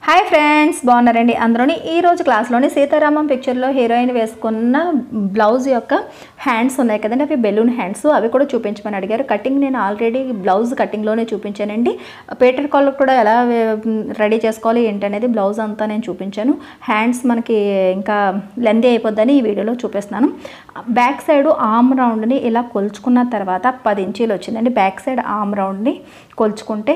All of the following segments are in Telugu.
హాయ్ ఫ్రెండ్స్ బాగున్నారండి అందరూని ఈ రోజు క్లాస్లోని సీతారామం పిక్చర్లో హీరోయిన్ వేసుకున్న బ్లౌజ్ యొక్క హ్యాండ్స్ ఉన్నాయి కదండి అవి బెలూన్ హ్యాండ్స్ అవి కూడా చూపించమని అడిగారు కటింగ్ నేను ఆల్రెడీ బ్లౌజ్ కటింగ్లోనే చూపించానండి పేటర్ కాలర్ కూడా ఎలా రెడీ చేసుకోవాలి ఏంటనేది బ్లౌజ్ అంతా నేను చూపించాను హ్యాండ్స్ మనకి ఇంకా లెందీ అయిపోద్దని ఈ వీడియోలో చూపిస్తున్నాను బ్యాక్ సైడ్ ఆమ్ రౌండ్ని ఇలా కొలుచుకున్న తర్వాత పది ఇంచీలు వచ్చిందండి బ్యాక్ సైడ్ ఆమ్ రౌండ్ని కొలుచుకుంటే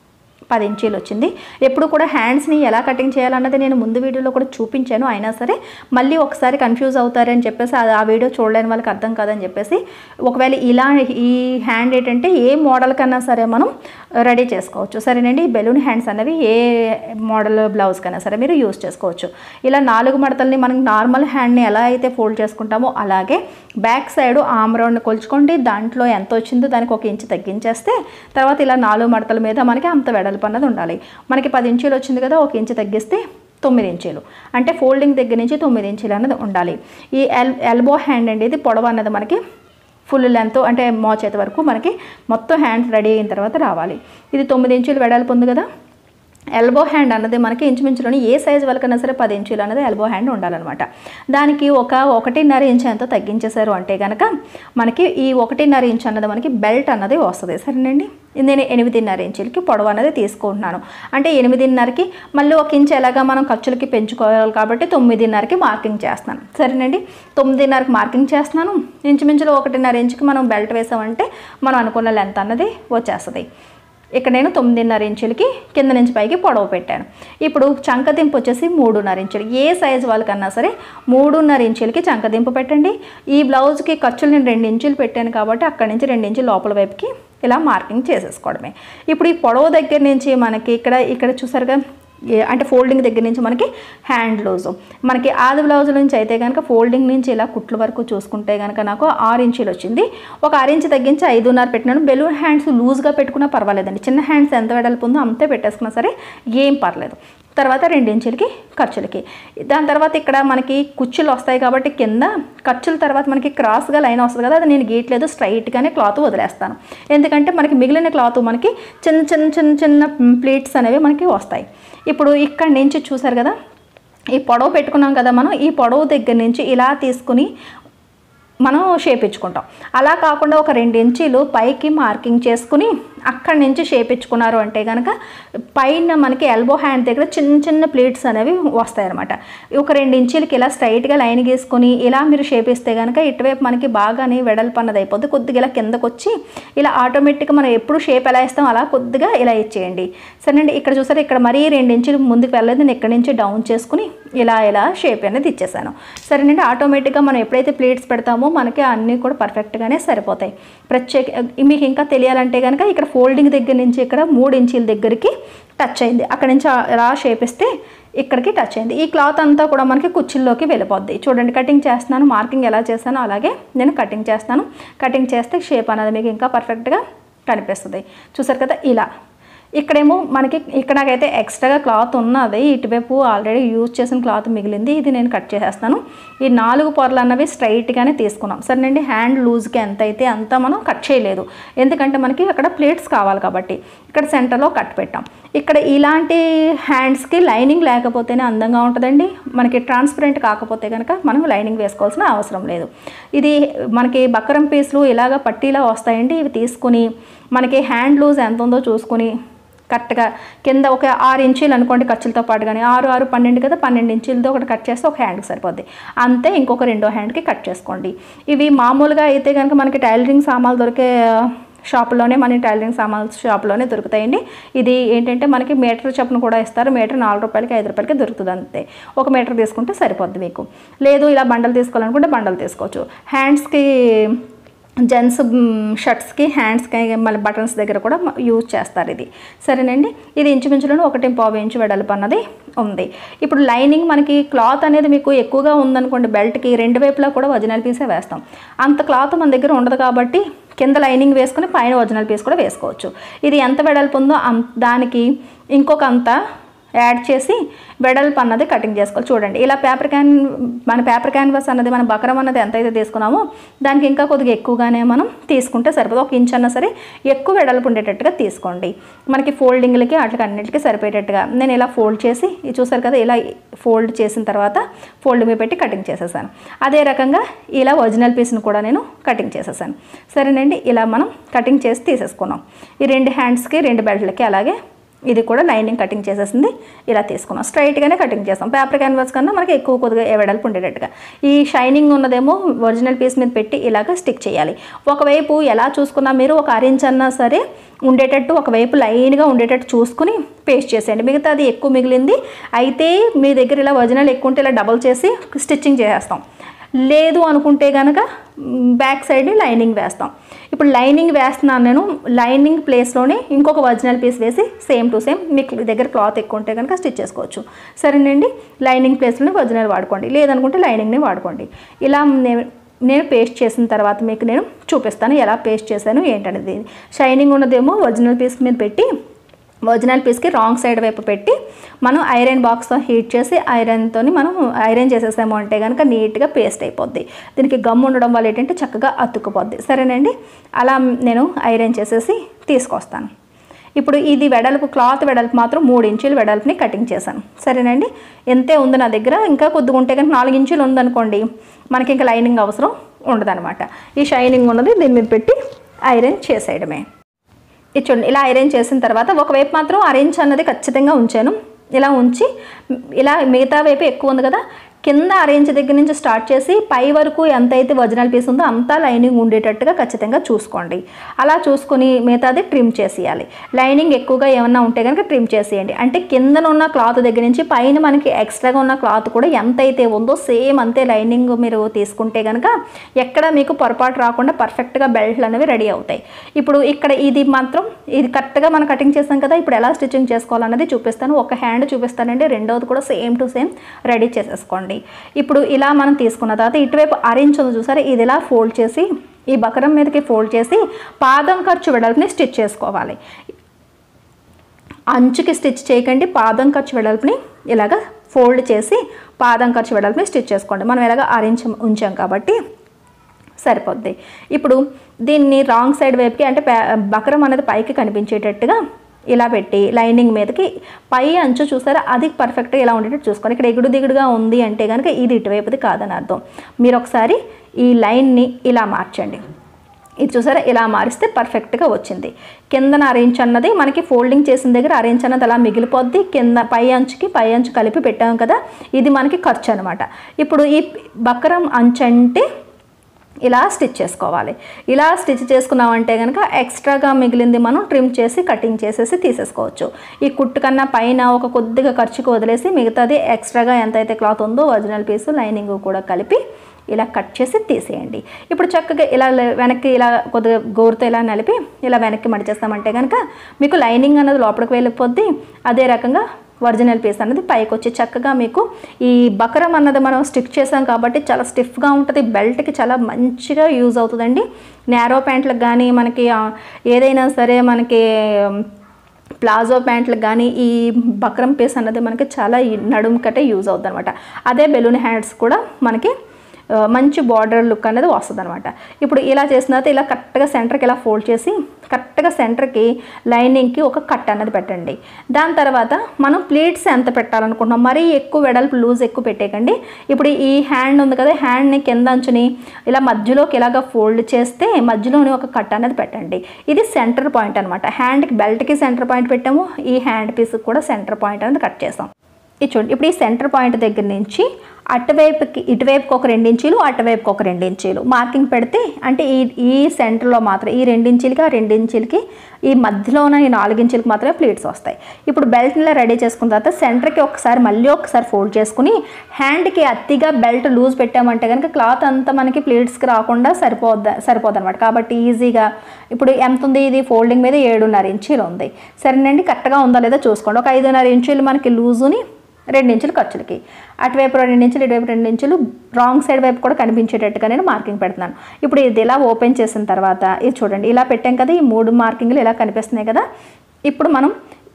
పది ఇంచీలు వచ్చింది ఎప్పుడు కూడా హ్యాండ్స్ని ఎలా కటింగ్ చేయాలన్నది నేను ముందు వీడియోలో కూడా చూపించాను అయినా సరే మళ్ళీ ఒకసారి కన్ఫ్యూజ్ అవుతారని చెప్పేసి అది ఆ వీడియో చూడలేని వాళ్ళకి అర్థం కాదని చెప్పేసి ఒకవేళ ఇలా ఈ హ్యాండ్ ఏంటంటే ఏ మోడల్ కన్నా సరే మనం రెడీ చేసుకోవచ్చు సరేనండి ఈ బెలూన్ హ్యాండ్స్ అనేవి ఏ మోడల్ బ్లౌజ్ కన్నా సరే మీరు యూస్ చేసుకోవచ్చు ఇలా నాలుగు మడతల్ని మనం నార్మల్ హ్యాండ్ని ఎలా అయితే ఫోల్డ్ చేసుకుంటామో అలాగే బ్యాక్ సైడ్ ఆమ్ రౌండ్ కొలుచుకోండి దాంట్లో ఎంత వచ్చిందో దానికి ఒక ఇంచు తగ్గించేస్తే తర్వాత ఇలా నాలుగు మడతల మీద మనకి అంత వెడల్పు అన్నది ఉండాలి మనకి పది ఇంచులు వచ్చింది కదా ఒక ఇంచు తగ్గిస్తే తొమ్మిది ఇంచీలు అంటే ఫోల్డింగ్ దగ్గర నుంచి తొమ్మిది ఇంచీలు అన్నది ఉండాలి ఈ ఎల్ ఎల్బో హ్యాండ్ అండి ఇది పొడవు అన్నది మనకి ఫుల్ లెంత్ అంటే మోచేతి వరకు మనకి మొత్తం హ్యాండ్ రెడీ అయిన తర్వాత రావాలి ఇది తొమ్మిది ఇంచులు వెడల్పు ఉంది కదా ఎల్బో హ్యాండ్ అన్నది మనకి ఇంచుమించులోని ఏ సైజ్ వాళ్ళకన్నా సరే పది ఇంచులు అనేది ఎల్బో హ్యాండ్ ఉండాలన్నమాట దానికి ఒక ఒకటిన్నర ఇంచ్ ఎంత తగ్గించేశారు అంటే కనుక మనకి ఈ ఒకటిన్నర ఇంచ్ అన్నది మనకి బెల్ట్ అన్నది వస్తుంది సరేనండి నేను ఎనిమిదిన్నర ఇంచులకి పొడవు అనేది తీసుకుంటున్నాను అంటే ఎనిమిదిన్నరకి మళ్ళీ ఒక ఇంచ్ ఎలాగా మనం ఖర్చులకి పెంచుకోవాలి కాబట్టి తొమ్మిదిన్నరకి మార్కింగ్ చేస్తున్నాను సరేనండి తొమ్మిదిన్నరకి మార్కింగ్ చేస్తున్నాను ఇంచుమించులో ఒకటిన్నర ఇంచుకి మనం బెల్ట్ వేసామంటే మనం అనుకున్న లెంత్ అన్నది వచ్చేస్తుంది ఇక్కడ నేను తొమ్మిదిన్నర ఇంచులకి కింద నుంచి పైకి పొడవు పెట్టాను ఇప్పుడు చంకదింపు వచ్చేసి మూడున్నర ఇంచులు ఏ సైజు వాళ్ళకన్నా సరే మూడున్నర ఇంచులకి చంకదింపు పెట్టండి ఈ బ్లౌజ్కి ఖర్చులు నేను రెండు ఇంచులు పెట్టాను కాబట్టి అక్కడి నుంచి రెండు ఇంచులు లోపల వైపుకి ఇలా మార్కింగ్ చేసేసుకోవడమే ఇప్పుడు ఈ పొడవు దగ్గర నుంచి మనకి ఇక్కడ ఇక్కడ చూసారుగా అంటే ఫోల్డింగ్ దగ్గర నుంచి మనకి హ్యాండ్ లూజు మనకి ఆది బ్లౌజ్ నుంచి అయితే కనుక ఫోల్డింగ్ నుంచి ఇలా కుట్ల వరకు చూసుకుంటే కనుక నాకు ఆరు ఇంచులు వచ్చింది ఒక ఆరు ఇంచు తగ్గించి ఐదున్నర పెట్టినాను బెలూన్ హ్యాండ్స్ లూజ్గా పెట్టుకున్నా పర్వాలేదండి చిన్న హ్యాండ్స్ ఎంత వెడల్పు ఉందో అంతే పెట్టేసుకున్నా సరే ఏం పర్లేదు తర్వాత రెండు ఇంచులకి ఖర్చులకి దాని తర్వాత ఇక్కడ మనకి కుచ్చులు వస్తాయి కాబట్టి కింద ఖర్చుల తర్వాత మనకి క్రాస్గా లైన్ వస్తుంది కదా అది నేను గీయట్లేదు స్ట్రైట్గానే క్లాత్ వదిలేస్తాను ఎందుకంటే మనకి మిగిలిన క్లాత్ మనకి చిన్న చిన్న చిన్న చిన్న ప్లేట్స్ అనేవి మనకి వస్తాయి ఇప్పుడు ఇక్కడి నుంచి చూసారు కదా ఈ పొడవు పెట్టుకున్నాం కదా మనం ఈ పొడవు దగ్గర నుంచి ఇలా తీసుకుని మనం షేప్ ఇచ్చుకుంటాం అలా కాకుండా ఒక రెండు ఇంచీలు పైకి మార్కింగ్ చేసుకుని అక్కడి నుంచి షేప్ ఇచ్చుకున్నారు అంటే కనుక పైన మనకి ఎల్బో హ్యాండ్ దగ్గర చిన్న చిన్న ప్లేట్స్ అనేవి వస్తాయి అనమాట ఒక రెండు ఇంచీలకి ఇలా స్ట్రైట్గా లైన్ గీసుకొని ఇలా మీరు షేప్ ఇస్తే కనుక ఇటువైపు మనకి బాగానే వెడల్పు అన్నది అయిపోద్ది కొద్దిగా ఇలా కిందకు వచ్చి ఇలా ఆటోమేటిక్గా మనం ఎప్పుడు షేప్ ఎలా ఇస్తాం అలా కొద్దిగా ఇలా ఇచ్చేయండి సరేనండి ఇక్కడ చూసారు ఇక్కడ మరీ రెండు ఇంచులు ముందుకు వెళ్ళలేదు నేను ఇక్కడ నుంచి డౌన్ చేసుకుని ఇలా ఇలా షేప్ అనేది ఇచ్చేసాను సరేనండి ఆటోమేటిక్గా మనం ఎప్పుడైతే ప్లేట్స్ పెడతామో మనకి అన్నీ కూడా పర్ఫెక్ట్గానే సరిపోతాయి ప్రత్యేక మీకు ఇంకా తెలియాలంటే కనుక ఇక్కడ ఫోల్డింగ్ దగ్గర నుంచి ఇక్కడ మూడు ఇంచీల దగ్గరికి టచ్ అయింది అక్కడ నుంచి ఇలా షేప్ ఇస్తే ఇక్కడికి టచ్ అయింది ఈ క్లాత్ అంతా కూడా మనకి కుర్చీల్లోకి వెళ్ళిపోద్ది చూడండి కటింగ్ చేస్తున్నాను మార్కింగ్ ఎలా చేస్తానో అలాగే నేను కటింగ్ చేస్తాను కటింగ్ చేస్తే షేప్ అనేది మీకు ఇంకా పర్ఫెక్ట్గా కనిపిస్తుంది చూసారు కదా ఇలా ఇక్కడేమో మనకి ఇక్కడ నాకైతే ఎక్స్ట్రాగా క్లాత్ ఉన్నది ఇటువైపు ఆల్రెడీ యూజ్ చేసిన క్లాత్ మిగిలింది ఇది నేను కట్ చేసేస్తాను ఈ నాలుగు పొరలు అన్నవి స్ట్రైట్గానే తీసుకున్నాం సరేనండి హ్యాండ్ లూజ్కి ఎంత అయితే అంత మనం కట్ చేయలేదు ఎందుకంటే మనకి అక్కడ ప్లేట్స్ కావాలి కాబట్టి ఇక్కడ సెంటర్లో కట్ పెట్టాం ఇక్కడ ఇలాంటి హ్యాండ్స్కి లైనింగ్ లేకపోతేనే అందంగా ఉంటుందండి మనకి ట్రాన్స్పరెంట్ కాకపోతే కనుక మనం లైనింగ్ వేసుకోవాల్సిన అవసరం లేదు ఇది మనకి బక్కరం పీసులు ఇలాగ పట్టీలా వస్తాయండి ఇవి తీసుకుని మనకి హ్యాండ్ లూజ్ ఎంత ఉందో చూసుకుని కరెక్ట్గా కింద ఒక ఆరు ఇంచీలు అనుకోండి ఖర్చులతో పాటు కానీ ఆరు ఆరు పన్నెండు కదా పన్నెండు ఇంచీలతో ఒకటి కట్ చేస్తే ఒక హ్యాండ్కి సరిపోద్ది అంతే ఇంకొక రెండో హ్యాండ్కి కట్ చేసుకోండి ఇవి మామూలుగా అయితే కనుక మనకి టైలరింగ్ సామాన్లు దొరికే షాప్లోనే మన టైలరింగ్ సామాన్ షాప్లోనే దొరుకుతాయండి ఇది ఏంటంటే మనకి మీటర్ చొప్పున కూడా ఇస్తారు మీటర్ నాలుగు రూపాయలకి ఐదు రూపాయలకి దొరుకుతుంది అంతే ఒక మీటర్ తీసుకుంటే సరిపోద్ది మీకు లేదు ఇలా బండలు తీసుకోవాలనుకుంటే బండలు తీసుకోవచ్చు హ్యాండ్స్కి జెంట్స్ షర్ట్స్కి హ్యాండ్స్కి మళ్ళీ బటన్స్ దగ్గర కూడా యూజ్ చేస్తారు ఇది సరేనండి ఇది ఇంచుమించులను ఒకటి పావు ఇంచు వెడల్పు అన్నది ఉంది ఇప్పుడు లైనింగ్ మనకి క్లాత్ అనేది మీకు ఎక్కువగా ఉందనుకోండి బెల్ట్కి రెండు వైపులా కూడా ఒరిజినల్ పీసే వేస్తాం అంత క్లాత్ మన దగ్గర ఉండదు కాబట్టి కింద లైనింగ్ వేసుకుని పైన ఒరిజినల్ పీస్ కూడా వేసుకోవచ్చు ఇది ఎంత వెడల్పు ఉందో దానికి ఇంకొక అంత యాడ్ చేసి వెడల్పు అన్నది కటింగ్ చేసుకోవాలి చూడండి ఇలా పేపర్ క్యాన్ మన పేపర్ క్యాన్వాస్ అన్నది మన బకరం అన్నది ఎంతైతే తీసుకున్నామో దానికి ఇంకా కొద్దిగా ఎక్కువగానే మనం తీసుకుంటే సరిపోదు ఒక ఇంచ్ అన్నా సరే ఎక్కువ వెడల్పు ఉండేటట్టుగా తీసుకోండి మనకి ఫోల్డింగ్లకి వాటికి అన్నిటికీ సరిపోయేటట్టుగా నేను ఇలా ఫోల్డ్ చేసి ఇది చూసారు కదా ఇలా ఫోల్డ్ చేసిన తర్వాత ఫోల్డ్ మీద పెట్టి కటింగ్ చేసేసాను అదే రకంగా ఇలా ఒరిజినల్ పీస్ని కూడా నేను కటింగ్ చేసేసాను సరేనండి ఇలా మనం కటింగ్ చేసి తీసేసుకున్నాం ఈ రెండు హ్యాండ్స్కి రెండు బెల్ట్లకి అలాగే ఇది కూడా లైనింగ్ కటింగ్ చేసేసింది ఇలా తీసుకున్నాం స్ట్రైట్గానే కటింగ్ చేస్తాం పేపర్ క్యాన్వాస్ కన్నా మనకి ఎక్కువ కొద్దిగా వెడల్పు ఉండేటట్టుగా ఈ షైనింగ్ ఉన్నదేమో ఒరిజినల్ పీస్ మీద పెట్టి ఇలాగ స్టిక్ చేయాలి ఒకవైపు ఎలా చూసుకున్నా మీరు ఒక అరెంజ్ అన్నా సరే ఉండేటట్టు ఒకవైపు లైన్గా ఉండేటట్టు చూసుకుని పేస్ట్ చేసేయండి మిగతా అది ఎక్కువ మిగిలింది అయితే మీ దగ్గర ఇలా ఒరిజినల్ ఎక్కువ ఉంటే ఇలా డబల్ చేసి స్టిచ్చింగ్ చేసేస్తాం లేదు అనుకుంటే కనుక బ్యాక్ సైడ్ లైనింగ్ వేస్తాం ఇప్పుడు లైనింగ్ వేస్తున్నాను నేను లైనింగ్ ప్లేస్లోనే ఇంకొక ఒరిజినల్ పీస్ వేసి సేమ్ టు సేమ్ మీకు దగ్గర క్లాత్ ఎక్కువ ఉంటే కనుక స్టిచ్ చేసుకోవచ్చు సరేనండి లైనింగ్ ప్లేస్లోనే ఒరిజినల్ వాడుకోండి లేదనుకుంటే లైనింగ్ని వాడుకోండి ఇలా నేను నేను పేస్ట్ చేసిన తర్వాత మీకు నేను చూపిస్తాను ఎలా పేస్ట్ చేశాను ఏంటనేది షైనింగ్ ఉన్నదేమో ఒరిజినల్ పీస్ మీద పెట్టి ఒరిజినల్ పీస్కి రాంగ్ సైడ్ వైపు పెట్టి మనం ఐరన్ బాక్స్తో హీట్ చేసి ఐరన్తో మనం ఐరన్ చేసేసాము అంటే కనుక నీట్గా పేస్ట్ అయిపోద్ది దీనికి గమ్ ఉండడం వల్ల ఏంటంటే చక్కగా అతుక్కుపోద్ది సరేనండి అలా నేను ఐరన్ చేసేసి తీసుకొస్తాను ఇప్పుడు ఇది వెడల్పు క్లాత్ వెడల్పు మాత్రం మూడు ఇంచులు వెడల్పుని కటింగ్ చేశాను సరేనండి ఎంతే ఉంది నా దగ్గర ఇంకా కొద్దిగా ఉంటే కనుక నాలుగు ఇంచులు ఉందనుకోండి మనకి ఇంకా లైనింగ్ అవసరం ఉండదన్నమాట ఈ షైనింగ్ ఉన్నది దీని మీద పెట్టి ఐరన్ చేసేయడమే ఇది చూడండి ఇలా అరేంజ్ చేసిన తర్వాత ఒకవైపు మాత్రం అరేంజ్ అన్నది ఖచ్చితంగా ఉంచాను ఇలా ఉంచి ఇలా మిగతా వైపు ఎక్కువ ఉంది కదా కింద అరేంజ్ దగ్గర నుంచి స్టార్ట్ చేసి పై వరకు ఎంతైతే ఒరిజినల్ పీస్ ఉందో అంతా లైనింగ్ ఉండేటట్టుగా ఖచ్చితంగా చూసుకోండి అలా చూసుకొని మిగతాది ట్రిమ్ చేసేయాలి లైనింగ్ ఎక్కువగా ఏమన్నా ఉంటే కనుక ట్రిమ్ చేసేయండి అంటే కిందన ఉన్న క్లాత్ దగ్గర నుంచి పైన మనకి ఎక్స్ట్రాగా ఉన్న క్లాత్ కూడా ఎంతైతే ఉందో సేమ్ అంతే లైనింగ్ మీరు తీసుకుంటే కనుక ఎక్కడ మీకు పొరపాటు రాకుండా పర్ఫెక్ట్గా బెల్ట్లు అనేవి రెడీ అవుతాయి ఇప్పుడు ఇక్కడ ఇది మాత్రం ఇది కరెక్ట్గా మనం కటింగ్ చేస్తాం కదా ఇప్పుడు ఎలా స్టిచ్చింగ్ చేసుకోవాలన్నది చూపిస్తాను ఒక హ్యాండ్ చూపిస్తానండి రెండోది కూడా సేమ్ టు సేమ్ రెడీ చేసేసుకోండి ఇప్పుడు ఇలా మనం తీసుకున్న తర్వాత ఇటువైపు అరేంజ్ ఉంది చూసారా ఇది ఇలా ఫోల్డ్ చేసి ఈ బకరం మీదకి ఫోల్డ్ చేసి పాదం ఖర్చు వెడల్పుని స్టిచ్ చేసుకోవాలి అంచుకి స్టిచ్ చేయకండి పాదం ఖర్చు వెడల్పుని ఇలాగ ఫోల్డ్ చేసి పాదం ఖర్చు వెడల్పుని స్టిచ్ చేసుకోండి మనం ఇలాగ అరేంజ్ ఉంచాం కాబట్టి సరిపోద్ది ఇప్పుడు దీన్ని రాంగ్ సైడ్ వైపుకి అంటే పే- బకరం అనేది పైకి కనిపించేటట్టుగా ఇలా పెట్టి లైనింగ్ మీదకి పై అంచు చూసారా అది పర్ఫెక్ట్గా ఇలా ఉండేటట్టు చూసుకోండి ఇక్కడ ఎగుడు దిగుడుగా ఉంది అంటే కనుక ఇది ఇటువైపుది కాదని అర్థం మీరు ఒకసారి ఈ లైన్ని ఇలా మార్చండి ఇది చూసారా ఇలా మారిస్తే పర్ఫెక్ట్గా వచ్చింది కిందన అరేంజ్ అన్నది మనకి ఫోల్డింగ్ చేసిన దగ్గర అరేంజ్ అన్నది అలా మిగిలిపోద్ది కింద పై అంచుకి పై అంచు కలిపి పెట్టాం కదా ఇది మనకి ఖర్చు అనమాట ఇప్పుడు ఈ బకరం అంచు అంటే ఇలా స్టిచ్ చేసుకోవాలి ఇలా స్టిచ్ చేసుకున్నామంటే కనుక ఎక్స్ట్రాగా మిగిలింది మనం ట్రిమ్ చేసి కటింగ్ చేసేసి తీసేసుకోవచ్చు ఈ కుట్టు కన్నా పైన ఒక కొద్దిగా ఖర్చుకు వదిలేసి మిగతాది ఎక్స్ట్రాగా ఎంతైతే క్లాత్ ఉందో ఒరిజినల్ పీసు లైనింగ్ కూడా కలిపి ఇలా కట్ చేసి తీసేయండి ఇప్పుడు చక్కగా ఇలా లే- వెనక్కి ఇలా కొద్దిగా గోరుతో ఇలా నలిపి ఇలా వెనక్కి మడిచేస్తామంటే కనుక మీకు లైనింగ్ అన్నది లోపలికి వెళ్ళిపోద్ది అదే రకంగా ఒరిజినల్ పీస్ అన్నది పైకి వచ్చి చక్కగా మీకు ఈ బకరం అన్నది మనం స్టిక్ చేసాం కాబట్టి చాలా స్టిఫ్గా ఉంటుంది బెల్ట్కి చాలా మంచిగా యూజ్ అవుతుందండి నేరో ప్యాంట్లకు కానీ మనకి ఆ, ఏదైనా సరే మనకి ఉమ్, ప్లాజో ప్యాంట్లకు కానీ ఈ బక్రం పీస్ అన్నది మనకి చాలా ఈ నడుము కట్టే యూజ్ అవుతుంది అనమాట అదే బెలూన్ హ్యాండ్స్ కూడా మనకి ఆ, మంచి బార్డర్ లుక్ అనేది వస్తుంది అనమాట ఇప్పుడు ఇలా చేసిన తర్వాత ఇలా కరెక్ట్గా సెంటర్కి ఇలా ఫోల్డ్ చేసి కరెక్ట్గా సెంటర్కి లైనింగ్కి ఒక కట్ అనేది పెట్టండి దాని తర్వాత మనం ప్లీట్స్ ఎంత పెట్టాలనుకుంటున్నాం మరీ ఎక్కువ వెడల్పు లూజ్ ఎక్కువ పెట్టేయకండి ఇప్పుడు ఈ హ్యాండ్ ఉంది కదా హ్యాండ్ని కింద అంచుని ఇలా మధ్యలోకి ఇలాగ ఫోల్డ్ చేస్తే మధ్యలోని ఒక కట్ అనేది పెట్టండి ఇది సెంటర్ పాయింట్ అనమాట హ్యాండ్కి బెల్ట్కి సెంటర్ పాయింట్ పెట్టాము ఈ హ్యాండ్ పీస్కి కూడా సెంటర్ పాయింట్ అనేది కట్ చేసాం ఇది చూడండి ఇప్పుడు ఈ సెంటర్ పాయింట్ దగ్గర నుంచి అటువైపుకి ఇటువైపుకి ఒక రెండు ఇంచీలు అటువైపుకి ఒక రెండు ఇంచీలు మార్కింగ్ పెడితే అంటే ఈ ఈ సెంటర్లో మాత్రం ఈ రెండు ఇంచీలకి ఆ రెండు ఇంచీలకి ఈ మధ్యలోన ఈ నాలుగు ఇంచులకి మాత్రమే ప్లీట్స్ వస్తాయి ఇప్పుడు బెల్ట్ని రెడీ చేసుకున్న తర్వాత సెంటర్కి ఒకసారి మళ్ళీ ఒకసారి ఫోల్డ్ చేసుకుని హ్యాండ్కి అతిగా బెల్ట్ లూజ్ పెట్టామంటే కనుక క్లాత్ అంతా మనకి ప్లీట్స్కి రాకుండా సరిపోద్ది సరిపోద్ది అనమాట కాబట్టి ఈజీగా ఇప్పుడు ఎంత ఉంది ఇది ఫోల్డింగ్ మీద ఏడున్నర ఇంచీలు ఉంది సరేనండి కరెక్ట్గా ఉందా లేదా చూసుకోండి ఒక ఐదున్నర ఇంచీలు మనకి లూజుని రెండు ఇంచులు ఖర్చులకి అటువైపు రెండు ఇంచులు ఇటువైపు రెండు ఇంచులు రాంగ్ సైడ్ వైపు కూడా కనిపించేటట్టుగా నేను మార్కింగ్ పెడుతున్నాను ఇప్పుడు ఇది ఇలా ఓపెన్ చేసిన తర్వాత ఇది చూడండి ఇలా పెట్టాం కదా ఈ మూడు మార్కింగ్లు ఇలా కనిపిస్తున్నాయి కదా ఇప్పుడు మనం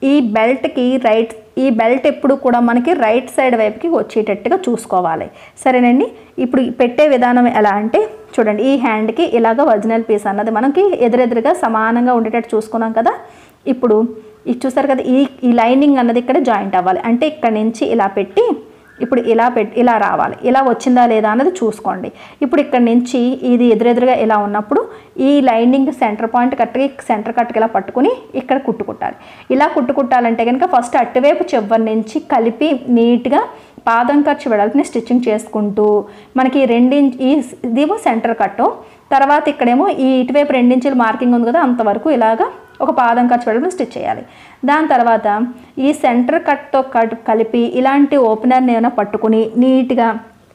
ఈ బెల్ట్కి రైట్ ఈ బెల్ట్ ఎప్పుడు కూడా మనకి రైట్ సైడ్ వైపుకి వచ్చేటట్టుగా చూసుకోవాలి సరేనండి ఇప్పుడు పెట్టే విధానం ఎలా అంటే చూడండి ఈ హ్యాండ్కి ఇలాగ ఒరిజినల్ పీస్ అన్నది మనకి ఎదురెదురుగా సమానంగా ఉండేటట్టు చూసుకున్నాం కదా ఇప్పుడు ఇది చూసారు కదా ఈ ఈ లైనింగ్ అన్నది ఇక్కడ జాయింట్ అవ్వాలి అంటే ఇక్కడ నుంచి ఇలా పెట్టి ఇప్పుడు ఇలా పెట్టి ఇలా రావాలి ఇలా వచ్చిందా లేదా అన్నది చూసుకోండి ఇప్పుడు ఇక్కడ నుంచి ఇది ఎదురెదురుగా ఇలా ఉన్నప్పుడు ఈ లైనింగ్ సెంటర్ పాయింట్ కరెక్ట్గా సెంటర్ కట్కి ఇలా పట్టుకుని ఇక్కడ కుట్టుకుట్టాలి ఇలా కుట్టుకుట్టాలంటే కనుక ఫస్ట్ అటువైపు చివరి నుంచి కలిపి నీట్గా పాదం ఖర్చు వెడల్పుని స్టిచ్చింగ్ చేసుకుంటూ మనకి రెండించ్ ఈ ఇదేమో సెంటర్ కట్టు తర్వాత ఇక్కడేమో ఈ ఇటువైపు రెండించులు మార్కింగ్ ఉంది కదా అంతవరకు ఇలాగా ఒక పాదం ఖర్చు వెడల్పుని స్టిచ్ చేయాలి దాని తర్వాత ఈ సెంటర్ కట్తో కట్ కలిపి ఇలాంటి ఓపెనర్ని ఏమైనా పట్టుకుని నీట్గా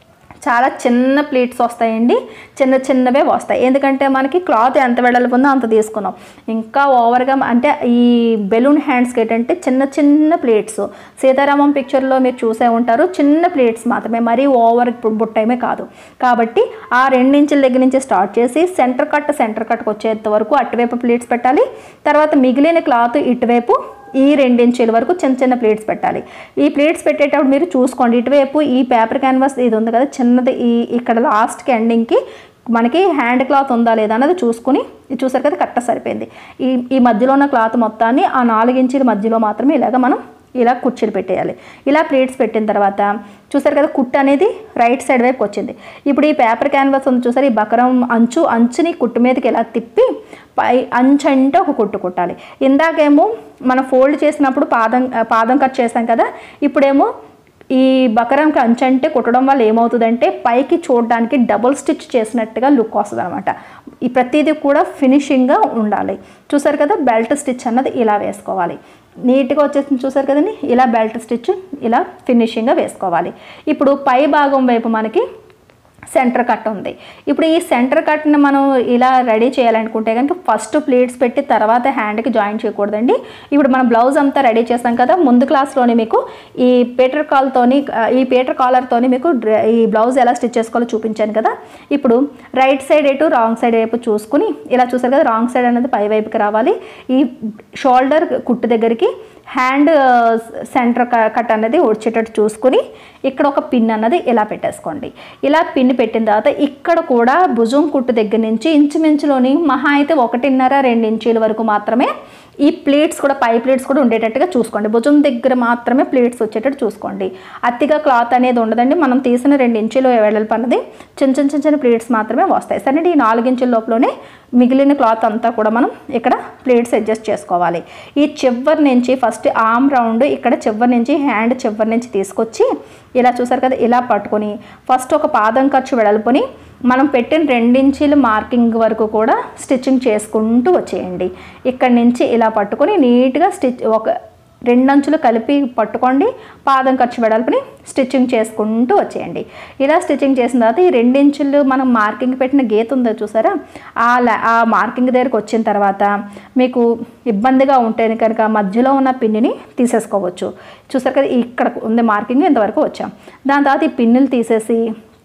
చాలా చిన్న ప్లేట్స్ వస్తాయండి చిన్న చిన్నవే వస్తాయి ఎందుకంటే మనకి క్లాత్ ఎంత వెడల్పు ఉందో అంత తీసుకున్నాం ఇంకా ఓవర్గా అంటే ఈ బెలూన్ హ్యాండ్స్కి ఏంటంటే చిన్న చిన్న ప్లేట్స్ సీతారామం పిక్చర్లో మీరు చూసే ఉంటారు చిన్న ప్లేట్స్ మాత్రమే మరీ ఓవర్ బుట్టయమే కాదు కాబట్టి ఆ రెండించుల దగ్గర నుంచి స్టార్ట్ చేసి సెంటర్ కట్ సెంటర్ కట్కి వచ్చేంత వరకు అటువైపు ప్లేట్స్ పెట్టాలి తర్వాత మిగిలిన క్లాత్ ఇటువైపు ఈ రెండించుల వరకు చిన్న చిన్న ప్లేట్స్ పెట్టాలి ఈ ప్లేట్స్ పెట్టేటప్పుడు మీరు చూసుకోండి ఇటువైపు ఈ పేపర్ క్యాన్వాస్ ఇది ఉంది కదా చిన్నది ఈ ఇక్కడ లాస్ట్కి ఎండింగ్కి మనకి హ్యాండ్ క్లాత్ ఉందా లేదా అన్నది చూసుకుని ఇది చూసారు కదా కరెక్ట్ సరిపోయింది ఈ ఈ మధ్యలో ఉన్న క్లాత్ మొత్తాన్ని ఆ నాలుగు ఇంచుల మధ్యలో మాత్రమే ఇలాగ మనం ఇలా కుర్చీలు పెట్టేయాలి ఇలా ప్లేట్స్ పెట్టిన తర్వాత చూసారు కదా కుట్టు అనేది రైట్ సైడ్ వైపు వచ్చింది ఇప్పుడు ఈ పేపర్ క్యాన్వాస్ ఉంది చూసారు ఈ బకరం అంచు అంచుని కుట్టు మీదకి ఇలా తిప్పి పై అంచు అంటే ఒక కుట్టు కుట్టాలి ఇందాకేమో మనం ఫోల్డ్ చేసినప్పుడు పాదం పాదం కట్ చేసాం కదా ఇప్పుడేమో ఈ బకరంకి అంచు అంటే కుట్టడం వల్ల ఏమవుతుందంటే పైకి చూడడానికి డబుల్ స్టిచ్ చేసినట్టుగా లుక్ వస్తుంది అనమాట ఈ ప్రతిదీ కూడా ఫినిషింగ్గా ఉండాలి చూసారు కదా బెల్ట్ స్టిచ్ అన్నది ఇలా వేసుకోవాలి నీట్గా వచ్చేసింది చూసారు కదండి ఇలా బెల్ట్ స్టిచ్ ఇలా ఫినిషింగ్గా వేసుకోవాలి ఇప్పుడు పై భాగం వైపు మనకి సెంటర్ కట్ ఉంది ఇప్పుడు ఈ సెంటర్ కట్ని మనం ఇలా రెడీ చేయాలనుకుంటే కనుక ఫస్ట్ ప్లేట్స్ పెట్టి తర్వాత హ్యాండ్కి జాయిన్ చేయకూడదండి ఇప్పుడు మనం బ్లౌజ్ అంతా రెడీ చేస్తాం కదా ముందు క్లాస్లోనే మీకు ఈ పేటర్ కాల్తోని ఈ పేటర్ కాలర్తోని మీకు డ్ర- ఈ బ్లౌజ్ ఎలా స్టిచ్ చేసుకోవాలో చూపించాను కదా ఇప్పుడు రైట్ సైడ్ ఎటు రాంగ్ సైడ్ వైపు చూసుకుని ఇలా చూసారు కదా రాంగ్ సైడ్ అనేది పై వైపుకి రావాలి ఈ షోల్డర్ కుట్టు దగ్గరికి హ్యాండ్ సెంటర్ కట్ అనేది వచ్చేటట్టు చూసుకుని ఇక్కడ ఒక పిన్ అన్నది ఇలా పెట్టేసుకోండి ఇలా పిన్ పెట్టిన తర్వాత ఇక్కడ కూడా భుజం కుట్టు దగ్గర నుంచి ఇంచుమించులోని మహా అయితే ఒకటిన్నర రెండు ఇంచీల వరకు మాత్రమే ఈ ప్లేట్స్ కూడా పై ప్లేట్స్ కూడా ఉండేటట్టుగా చూసుకోండి భుజం దగ్గర మాత్రమే ప్లేట్స్ వచ్చేటట్టు చూసుకోండి అతిగా క్లాత్ అనేది ఉండదండి మనం తీసిన రెండు ఇంచులు వెడల్పు అన్నది చిన్న చిన్న చిన్న చిన్న ప్లేట్స్ మాత్రమే వస్తాయి సరే ఈ నాలుగు ఇంచుల లోపలనే మిగిలిన క్లాత్ అంతా కూడా మనం ఇక్కడ ప్లేట్స్ అడ్జస్ట్ చేసుకోవాలి ఈ చివరి నుంచి ఫస్ట్ ఆమ్ రౌండ్ ఇక్కడ చివరి నుంచి హ్యాండ్ చివరి నుంచి తీసుకొచ్చి ఇలా చూసారు కదా ఇలా పట్టుకొని ఫస్ట్ ఒక పాదం ఖర్చు వెడల్పుని మనం పెట్టిన రెండించీల మార్కింగ్ వరకు కూడా స్టిచ్చింగ్ చేసుకుంటూ వచ్చేయండి ఇక్కడ నుంచి ఇలా పట్టుకొని నీట్గా స్టిచ్ ఒక రెండంచులు కలిపి పట్టుకోండి పాదం ఖర్చు వెడల్పుని స్టిచ్చింగ్ చేసుకుంటూ వచ్చేయండి ఇలా స్టిచ్చింగ్ చేసిన తర్వాత ఈ రెండించులు మనం మార్కింగ్ పెట్టిన గీత ఉందో చూసారా ఆ లా- ఆ మార్కింగ్ దగ్గరకు వచ్చిన తర్వాత మీకు ఇబ్బందిగా ఉంటే కనుక మధ్యలో ఉన్న పిన్నిని తీసేసుకోవచ్చు చూసారు కదా ఇక్కడ ఉంది మార్కింగ్ ఇంతవరకు వచ్చాం దాని తర్వాత ఈ పిన్నులు తీసేసి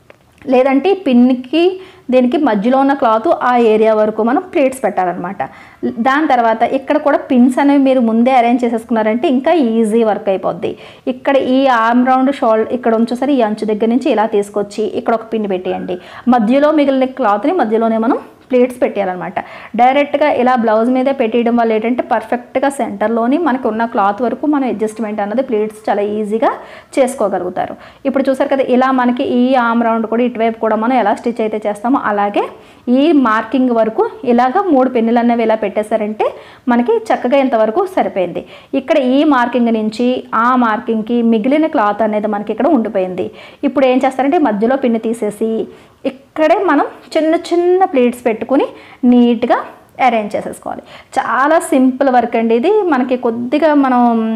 లేదంటే ఈ పిన్కి దీనికి మధ్యలో ఉన్న క్లాత్ ఆ ఏరియా వరకు మనం ప్లేట్స్ పెట్టాలన్నమాట దాని తర్వాత ఇక్కడ కూడా పిన్స్ అనేవి మీరు ముందే అరేంజ్ చేసేసుకున్నారంటే ఇంకా ఈజీ వర్క్ అయిపోద్ది ఇక్కడ ఈ ఆర్మ్ రౌండ్ షోల్డర్ ఇక్కడ ఉంచేసరి ఈ అంచు దగ్గర నుంచి ఇలా తీసుకొచ్చి ఇక్కడ ఒక పిన్ పెట్టేయండి మధ్యలో మిగిలిన క్లాత్ని మధ్యలోనే మనం ప్లేట్స్ పెట్టేయాలన్నమాట డైరెక్ట్గా ఇలా బ్లౌజ్ మీదే పెట్టేయడం వల్ల ఏంటంటే పర్ఫెక్ట్గా సెంటర్లోని మనకు ఉన్న క్లాత్ వరకు మనం అడ్జస్ట్మెంట్ అన్నది ప్లేట్స్ చాలా ఈజీగా చేసుకోగలుగుతారు ఇప్పుడు చూసారు కదా ఇలా మనకి ఈ ఆమ్ రౌండ్ కూడా ఇటువైపు కూడా మనం ఎలా స్టిచ్ అయితే చేస్తామో అలాగే ఈ మార్కింగ్ వరకు ఇలాగ మూడు పెన్నులు అనేవి ఇలా పెట్టేశారంటే మనకి చక్కగా ఇంతవరకు సరిపోయింది ఇక్కడ ఈ మార్కింగ్ నుంచి ఆ మార్కింగ్కి మిగిలిన క్లాత్ అనేది మనకి ఇక్కడ ఉండిపోయింది ఇప్పుడు ఏం చేస్తారంటే మధ్యలో పిన్ను తీసేసి ఇక్కడే మనం చిన్న చిన్న ప్లేట్స్ పెట్టుకుని నీట్గా అరేంజ్ చేసేసుకోవాలి చాలా సింపుల్ వర్క్ అండి ఇది మనకి కొద్దిగా మనం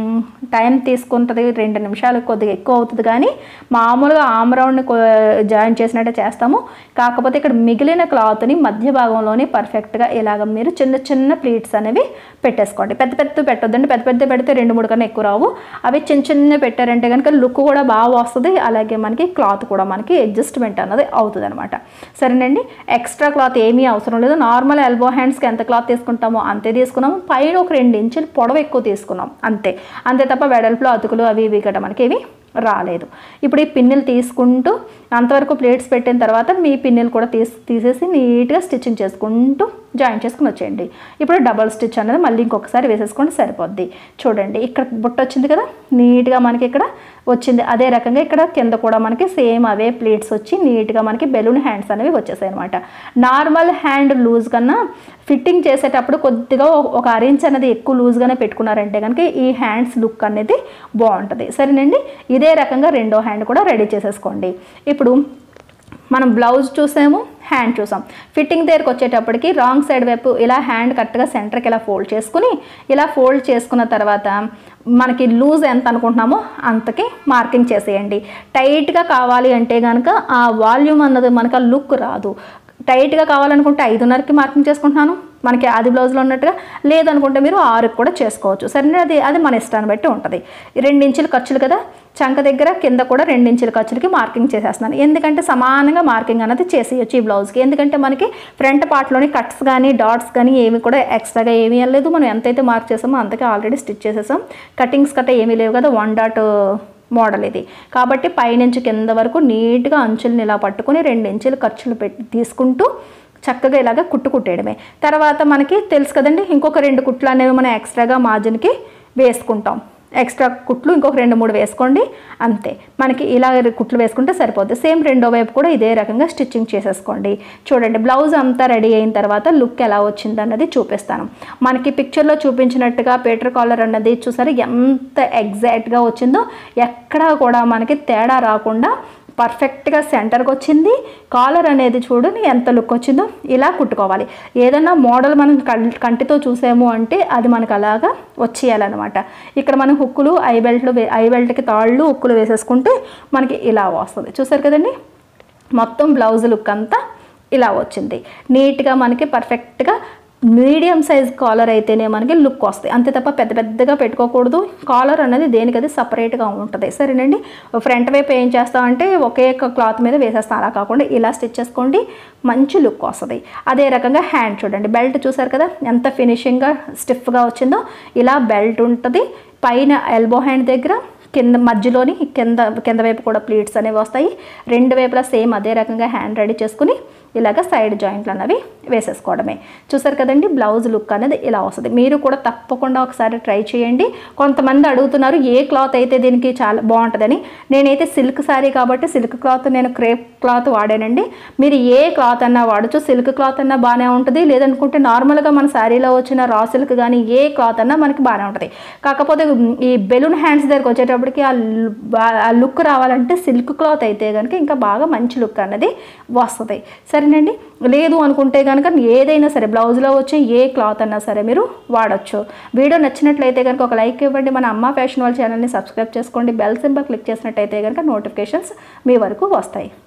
టైం తీసుకుంటుంది రెండు నిమిషాలు కొద్దిగా ఎక్కువ అవుతుంది కానీ మామూలుగా ఆమ్ రౌండ్ని జాయిన్ చేసినట్టే చేస్తాము కాకపోతే ఇక్కడ మిగిలిన క్లాత్ని మధ్య భాగంలోనే పర్ఫెక్ట్గా ఇలాగ మీరు చిన్న చిన్న ప్లీట్స్ అనేవి పెట్టేసుకోండి పెద్ద పెద్ద పెట్టొద్దండి పెద్ద పెద్ద పెడితే రెండు మూడు కన్నా ఎక్కువ రావు అవి చిన్న చిన్న పెట్టారంటే కనుక లుక్ కూడా బాగా వస్తుంది అలాగే మనకి క్లాత్ కూడా మనకి అడ్జస్ట్మెంట్ అన్నది అవుతుంది అనమాట సరేనండి ఎక్స్ట్రా క్లాత్ ఏమీ అవసరం లేదు నార్మల్ ఎల్బో హ్యాండ్స్కి బ్లౌజ్కి ఎంత క్లాత్ తీసుకుంటామో అంతే తీసుకున్నాము పైన ఒక రెండు ఇంచులు పొడవు ఎక్కువ తీసుకున్నాం అంతే అంతే తప్ప వెడల్పులో అతుకులు అవి ఇవి గట్రా మనకి ఇవి రాలేదు ఇప్పుడు ఈ పిన్నులు తీసుకుంటూ అంతవరకు ప్లేట్స్ పెట్టిన తర్వాత మీ పిన్నులు కూడా తీసి తీసేసి నీట్గా స్టిచ్చింగ్ చేసుకుంటూ జాయిన్ చేసుకుని వచ్చేయండి ఇప్పుడు డబల్ స్టిచ్ అనేది మళ్ళీ ఇంకొకసారి వేసేసుకుంటే సరిపోద్ది చూడండి ఇక్కడ బుట్ట వచ్చింది కదా నీట్గా మనకి ఇక్కడ వచ్చింది అదే రకంగా ఇక్కడ కింద కూడా మనకి సేమ్ అవే ప్లేట్స్ వచ్చి నీట్గా మనకి బెలూన్ హ్యాండ్స్ అనేవి వచ్చేసాయి అనమాట నార్మల్ హ్యాండ్ లూజ్ కన్నా ఫిట్టింగ్ చేసేటప్పుడు కొద్దిగా ఒక అరేంజ్ అనేది ఎక్కువ లూజ్గానే పెట్టుకున్నారంటే కనుక ఈ హ్యాండ్స్ లుక్ అనేది బాగుంటుంది సరేనండి ఇదే రకంగా రెండో హ్యాండ్ కూడా రెడీ చేసేసుకోండి ఇప్పుడు మనం బ్లౌజ్ చూసాము హ్యాండ్ చూసాం ఫిట్టింగ్ దగ్గరకు వచ్చేటప్పటికి రాంగ్ సైడ్ వైపు ఇలా హ్యాండ్ కరెక్ట్గా సెంటర్కి ఇలా ఫోల్డ్ చేసుకుని ఇలా ఫోల్డ్ చేసుకున్న తర్వాత మనకి లూజ్ ఎంత అనుకుంటున్నామో అంతకి మార్కింగ్ చేసేయండి టైట్గా కావాలి అంటే కనుక ఆ వాల్యూమ్ అన్నది మనకు ఆ లుక్ రాదు టైట్గా కావాలనుకుంటే ఐదున్నరకి మార్కింగ్ చేసుకుంటున్నాను మనకి ఆది బ్లౌజ్లో ఉన్నట్టుగా లేదనుకుంటే మీరు ఆరుకి కూడా చేసుకోవచ్చు సరేనా అది అది మన ఇష్టాన్ని బట్టి ఉంటుంది రెండు ఇంచులు ఖర్చులు కదా చంక దగ్గర కింద కూడా రెండు ఇంచుల ఖర్చులకి మార్కింగ్ చేసేస్తున్నాను ఎందుకంటే సమానంగా మార్కింగ్ అనేది చేసేయచ్చు ఈ బ్లౌజ్కి ఎందుకంటే మనకి ఫ్రంట్ పార్ట్లోని కట్స్ కానీ డాట్స్ కానీ ఏమి కూడా ఎక్స్ట్రాగా ఏమీ లేదు మనం ఎంతైతే మార్క్ చేసామో అంతకే ఆల్రెడీ స్టిచ్ చేసేసాం కటింగ్స్ కట్ట ఏమీ లేవు కదా వన్ డాట్ మోడల్ ఇది కాబట్టి పైనుంచి కింద వరకు నీట్గా అంచుల్ని ఇలా పట్టుకొని రెండు ఇంచులు ఖర్చులు పెట్టి తీసుకుంటూ చక్కగా ఇలాగ కుట్టు కుట్టేయడమే తర్వాత మనకి తెలుసు కదండి ఇంకొక రెండు కుట్లు అనేవి మనం ఎక్స్ట్రాగా మార్జిన్కి వేసుకుంటాం ఎక్స్ట్రా కుట్లు ఇంకొక రెండు మూడు వేసుకోండి అంతే మనకి ఇలా కుట్లు వేసుకుంటే సరిపోద్ది సేమ్ రెండో వైపు కూడా ఇదే రకంగా స్టిచ్చింగ్ చేసేసుకోండి చూడండి బ్లౌజ్ అంతా రెడీ అయిన తర్వాత లుక్ ఎలా వచ్చింది అన్నది చూపిస్తాను మనకి పిక్చర్లో చూపించినట్టుగా పేటర్ కాలర్ అన్నది చూసారు ఎంత ఎగ్జాక్ట్గా వచ్చిందో ఎక్కడా కూడా మనకి తేడా రాకుండా పర్ఫెక్ట్గా సెంటర్కి వచ్చింది కాలర్ అనేది చూడండి ఎంత లుక్ వచ్చిందో ఇలా కుట్టుకోవాలి ఏదైనా మోడల్ మనం కం- కంటితో చూసాము అంటే అది మనకు అలాగా వచ్చేయాలన్నమాట ఇక్కడ మనం హుక్కులు ఐ బెల్ట్లు వే- ఐ బెల్ట్కి తాళ్ళు హుక్కులు వేసేసుకుంటే మనకి ఇలా వస్తుంది చూసారు కదండి మొత్తం బ్లౌజ్ లుక్ అంతా ఇలా వచ్చింది నీట్గా మనకి పర్ఫెక్ట్గా మీడియం సైజ్ కాలర్ అయితేనే మనకి లుక్ వస్తాయి అంతే తప్ప పెద్ద పెద్దగా పెట్టుకోకూడదు కాలర్ అనేది దేనికది సపరేట్గా ఉంటుంది సరేనండి ఫ్రంట్ వైపు ఏం చేస్తామంటే ఒకే క్లాత్ మీద వేసేస్తాం అలా కాకుండా ఇలా స్టిచ్ చేసుకోండి మంచి లుక్ వస్తుంది అదే రకంగా హ్యాండ్ చూడండి బెల్ట్ చూసారు కదా ఎంత ఫినిషింగ్గా స్టిఫ్గా వచ్చిందో ఇలా బెల్ట్ ఉంటుంది పైన ఎల్బో హ్యాండ్ దగ్గర కింద మధ్యలోని కింద కింద వైపు కూడా ప్లీట్స్ అనేవి వస్తాయి రెండు వైపులా సేమ్ అదే రకంగా హ్యాండ్ రెడీ చేసుకుని ఇలాగ సైడ్ జాయింట్లు అనేవి వేసేసుకోవడమే చూసారు కదండి బ్లౌజ్ లుక్ అనేది ఇలా వస్తుంది మీరు కూడా తప్పకుండా ఒకసారి ట్రై చేయండి కొంతమంది అడుగుతున్నారు ఏ క్లాత్ అయితే దీనికి చాలా బాగుంటుందని నేనైతే సిల్క్ శారీ కాబట్టి సిల్క్ క్లాత్ నేను క్రేప్ క్లాత్ వాడానండి మీరు ఏ క్లాత్ అన్నా వాడచ్చు సిల్క్ క్లాత్ అన్నా బాగానే ఉంటుంది లేదనుకుంటే నార్మల్గా మన శారీలో వచ్చిన రా సిల్క్ కానీ ఏ క్లాత్ అన్నా మనకి బాగానే ఉంటుంది కాకపోతే ఈ బెలూన్ హ్యాండ్స్ దగ్గరకు వచ్చేటప్పటికి ఆ లు- బా- ఆ లుక్ రావాలంటే సిల్క్ క్లాత్ అయితే కనుక ఇంకా బాగా మంచి లుక్ అనేది వస్తుంది సరేనండి లేదు అనుకుంటే కనుక ఏదైనా సరే బ్లౌజ్లో వచ్చే ఏ క్లాత్ అన్నా సరే మీరు వాడచ్చు వీడియో నచ్చినట్లయితే కనుక ఒక లైక్ ఇవ్వండి మన అమ్మ ఫ్యాషన్ వాళ్ళ ఛానల్ని సబ్స్క్రైబ్ చేసుకోండి బెల్ సింబల్ క్లిక్ చేసినట్టయితే కనుక నోటిఫికేషన్స్ మీ వరకు వస్తాయి